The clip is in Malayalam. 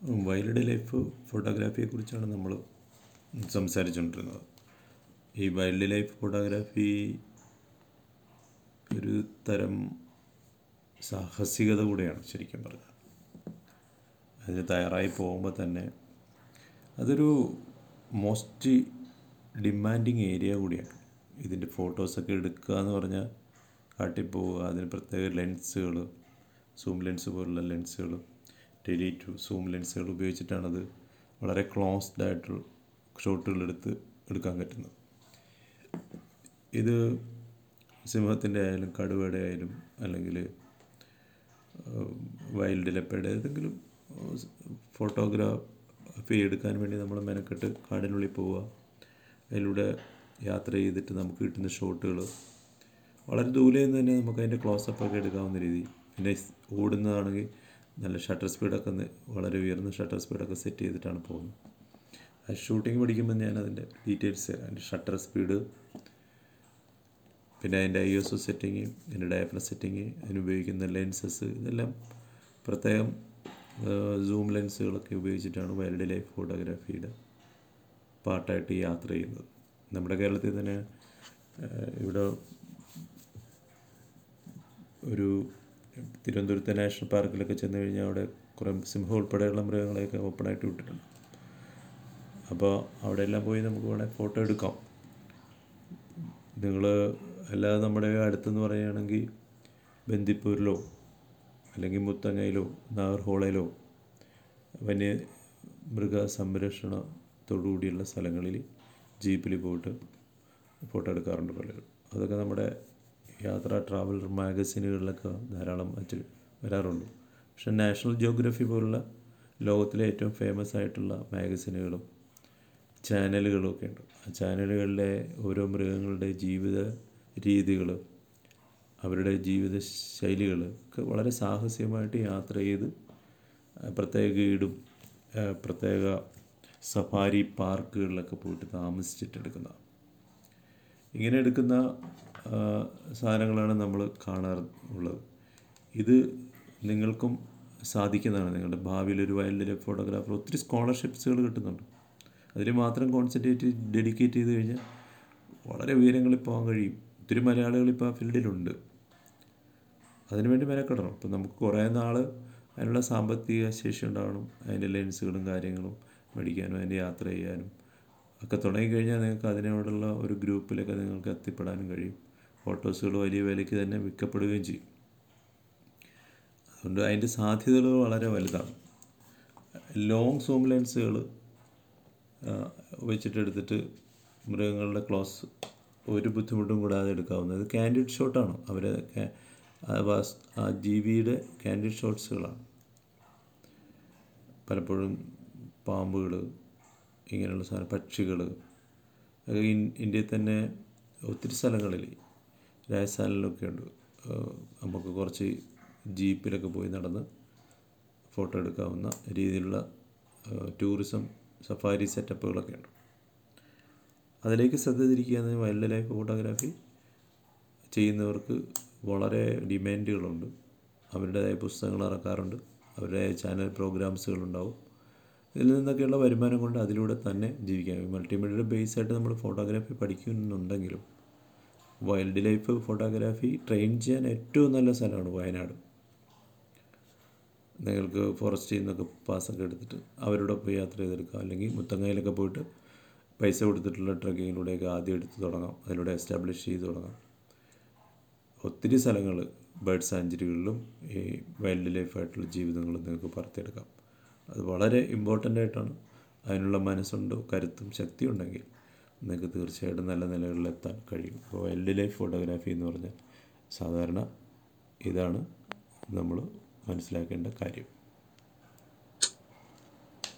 വൈൽഡ് ലൈഫ് ഫോട്ടോഗ്രാഫിയെക്കുറിച്ചാണ് നമ്മൾ സംസാരിച്ചുകൊണ്ടിരുന്നത് ഈ വൈൽഡ് ലൈഫ് ഫോട്ടോഗ്രാഫി ഒരു തരം സാഹസികത കൂടെയാണ് ശരിക്കും പറഞ്ഞാൽ അതിന് തയ്യാറായി പോകുമ്പോൾ തന്നെ അതൊരു മോസ്റ്റ് ഡിമാൻഡിങ് ഏരിയ കൂടിയാണ് ഇതിൻ്റെ ഫോട്ടോസൊക്കെ എടുക്കുക എന്ന് പറഞ്ഞാൽ കാട്ടിൽ പോവുക അതിന് പ്രത്യേക ലെൻസുകൾ സൂം ലെൻസ് പോലുള്ള ലെൻസുകൾ ടെലി ടു സൂം ലെൻസുകൾ ഉപയോഗിച്ചിട്ടാണത് വളരെ ക്ലോസ്ഡ് ആയിട്ടുള്ള ഷോട്ടുകൾ എടുത്ത് എടുക്കാൻ പറ്റുന്നത് ഇത് സിംഹത്തിൻ്റെ ആയാലും കടുവയുടെ ആയാലും അല്ലെങ്കിൽ വൈൽഡ് ലെപ്പയുടെ ഏതെങ്കിലും ഫോട്ടോഗ്രാഫി എടുക്കാൻ വേണ്ടി നമ്മൾ മെനക്കെട്ട് കാടിനുള്ളിൽ പോവുക അതിലൂടെ യാത്ര ചെയ്തിട്ട് നമുക്ക് കിട്ടുന്ന ഷോട്ടുകൾ വളരെ ദൂരെ നിന്ന് തന്നെ നമുക്ക് അതിൻ്റെ ക്ലോസപ്പ് ഒക്കെ എടുക്കാവുന്ന രീതി പിന്നെ ഓടുന്നതാണെങ്കിൽ നല്ല ഷട്ടർ സ്പീഡൊക്കെ വളരെ ഉയർന്ന ഷട്ടർ സ്പീഡൊക്കെ സെറ്റ് ചെയ്തിട്ടാണ് പോകുന്നത് ആ ഷൂട്ടിംഗ് പഠിക്കുമ്പോൾ ഞാൻ അതിൻ്റെ ഡീറ്റെയിൽസ് തരാം അതിൻ്റെ ഷട്ടർ സ്പീഡ് പിന്നെ അതിൻ്റെ ഐ എസ് ഒ സെറ്റിങ് അതിൻ്റെ ഡയഫ്ന സെറ്റിങ് അതിന് ഉപയോഗിക്കുന്ന ലെൻസസ് ഇതെല്ലാം പ്രത്യേകം സൂം ലെൻസുകളൊക്കെ ഉപയോഗിച്ചിട്ടാണ് വൈൽഡ് ലൈഫ് ഫോട്ടോഗ്രാഫിയുടെ പാർട്ടായിട്ട് യാത്ര ചെയ്യുന്നത് നമ്മുടെ കേരളത്തിൽ തന്നെ ഇവിടെ ഒരു തിരുവനന്തപുരത്തെ നാഷണൽ പാർക്കിലൊക്കെ ചെന്ന് കഴിഞ്ഞാൽ അവിടെ കുറേ സിംഹം ഉൾപ്പെടെയുള്ള മൃഗങ്ങളെയൊക്കെ ഓപ്പണായിട്ട് വിട്ടിട്ടുണ്ട് അപ്പോൾ അവിടെ എല്ലാം പോയി നമുക്ക് വേണമെങ്കിൽ ഫോട്ടോ എടുക്കാം നിങ്ങൾ അല്ലാതെ നമ്മുടെ അടുത്തെന്ന് പറയുകയാണെങ്കിൽ ബന്ദിപ്പൂരിലോ അല്ലെങ്കിൽ മുത്തങ്ങയിലോ നാഗർഹോളയിലോ വന്യ മൃഗ സംരക്ഷണത്തോടുകൂടിയുള്ള സ്ഥലങ്ങളിൽ ജീപ്പിൽ പോയിട്ട് ഫോട്ടോ എടുക്കാറുണ്ട് പലരും അതൊക്കെ നമ്മുടെ യാത്രാ ട്രാവൽ മാഗസിനുകളിലൊക്കെ ധാരാളം അച്ച് വരാറുണ്ട് പക്ഷെ നാഷണൽ ജിയോഗ്രഫി പോലുള്ള ലോകത്തിലെ ഏറ്റവും ഫേമസ് ആയിട്ടുള്ള മാഗസിനുകളും ചാനലുകളും ഒക്കെ ഉണ്ട് ആ ചാനലുകളിലെ ഓരോ മൃഗങ്ങളുടെ ജീവിത രീതികൾ അവരുടെ ജീവിത ശൈലികൾ ഒക്കെ വളരെ സാഹസികമായിട്ട് യാത്ര ചെയ്ത് പ്രത്യേക ഗൈഡും പ്രത്യേക സഫാരി പാർക്കുകളിലൊക്കെ പോയിട്ട് താമസിച്ചിട്ട് എടുക്കുന്നതാണ് ഇങ്ങനെ എടുക്കുന്ന സാധനങ്ങളാണ് നമ്മൾ കാണാറുള്ളത് ഇത് നിങ്ങൾക്കും സാധിക്കുന്നതാണ് നിങ്ങളുടെ ഭാവിയിൽ ഒരു വൈൽഡ് ലൈഫ് ഫോട്ടോഗ്രാഫർ ഒത്തിരി സ്കോളർഷിപ്സുകൾ കിട്ടുന്നുണ്ട് അതിന് മാത്രം കോൺസെൻട്രേറ്റ് ഡെഡിക്കേറ്റ് ചെയ്ത് കഴിഞ്ഞാൽ വളരെ ഉയരങ്ങളിൽ പോകാൻ കഴിയും ഒത്തിരി മലയാളികൾ ഇപ്പോൾ ആ ഫീൽഡിലുണ്ട് അതിനുവേണ്ടി മെനക്കെടണം ഇപ്പം നമുക്ക് കുറേ നാൾ അതിനുള്ള സാമ്പത്തിക ശേഷി ഉണ്ടാവണം അതിൻ്റെ ലെൻസുകളും കാര്യങ്ങളും മേടിക്കാനും അതിൻ്റെ യാത്ര ചെയ്യാനും ഒക്കെ തുടങ്ങിക്കഴിഞ്ഞാൽ നിങ്ങൾക്ക് അതിനോടുള്ള ഒരു ഗ്രൂപ്പിലൊക്കെ നിങ്ങൾക്ക് എത്തിപ്പെടാനും കഴിയും ഫോട്ടോസുകൾ വലിയ വിലയ്ക്ക് തന്നെ വിൽക്കപ്പെടുകയും ചെയ്യും അതുകൊണ്ട് അതിൻ്റെ സാധ്യതകൾ വളരെ വലുതാണ് ലോങ് സൂം ലെൻസുകൾ വെച്ചിട്ടെടുത്തിട്ട് മൃഗങ്ങളുടെ ക്ലോസ് ഒരു ബുദ്ധിമുട്ടും കൂടാതെ എടുക്കാവുന്നത് കാൻഡിഡ് ഷോട്ടാണ് അവർ ആ ജീവിയുടെ കാൻഡിഡ് ഷോട്ട്സുകളാണ് പലപ്പോഴും പാമ്പുകൾ ഇങ്ങനെയുള്ള സാധനം പക്ഷികൾ ഇന്ത്യയിൽ തന്നെ ഒത്തിരി സ്ഥലങ്ങളിൽ രാജസ്ഥാനിലൊക്കെ ഉണ്ട് നമുക്ക് കുറച്ച് ജീപ്പിലൊക്കെ പോയി നടന്ന് ഫോട്ടോ എടുക്കാവുന്ന രീതിയിലുള്ള ടൂറിസം സഫാരി സെറ്റപ്പുകളൊക്കെ ഉണ്ട് അതിലേക്ക് ശ്രദ്ധ തിരിക്കുക വൈൽഡ് ലൈഫ് ഫോട്ടോഗ്രാഫി ചെയ്യുന്നവർക്ക് വളരെ ഡിമാൻഡുകളുണ്ട് അവരുടേതായ പുസ്തകങ്ങൾ ഇറക്കാറുണ്ട് അവരുടെ ചാനൽ പ്രോഗ്രാംസുകളുണ്ടാവും ഇതിൽ നിന്നൊക്കെയുള്ള വരുമാനം കൊണ്ട് അതിലൂടെ തന്നെ ജീവിക്കാം മൾട്ടിമീഡിയയുടെ ബേസ് ആയിട്ട് നമ്മൾ ഫോട്ടോഗ്രാഫി പഠിക്കുന്നുണ്ടെങ്കിലും വൈൽഡ് ലൈഫ് ഫോട്ടോഗ്രാഫി ട്രെയിൻ ചെയ്യാൻ ഏറ്റവും നല്ല സ്ഥലമാണ് വയനാട് നിങ്ങൾക്ക് ഫോറസ്റ്റിൽ നിന്നൊക്കെ പാസ്സൊക്കെ എടുത്തിട്ട് അവരോട് പോയി യാത്ര ചെയ്തെടുക്കുക അല്ലെങ്കിൽ മുത്തങ്ങയിലൊക്കെ പോയിട്ട് പൈസ കൊടുത്തിട്ടുള്ള ട്രക്കിങ്ങിലൂടെയൊക്കെ ആദ്യം എടുത്ത് തുടങ്ങാം അതിലൂടെ എസ്റ്റാബ്ലിഷ് ചെയ്ത് തുടങ്ങാം ഒത്തിരി സ്ഥലങ്ങൾ ബേർഡ് സാഞ്ചുറികളിലും ഈ വൈൽഡ് ലൈഫായിട്ടുള്ള ജീവിതങ്ങളും നിങ്ങൾക്ക് പറത്തിയെടുക്കാം അത് വളരെ ഇമ്പോർട്ടൻ്റ് ആയിട്ടാണ് അതിനുള്ള മനസ്സുണ്ടോ കരുത്തും ശക്തിയും ഉണ്ടെങ്കിൽ നിങ്ങൾക്ക് തീർച്ചയായിട്ടും നല്ല നിലകളിലെത്താൻ കഴിയും അപ്പോൾ വൈൽഡ് ലൈഫ് ഫോട്ടോഗ്രാഫി എന്ന് പറഞ്ഞാൽ സാധാരണ ഇതാണ് നമ്മൾ മനസ്സിലാക്കേണ്ട കാര്യം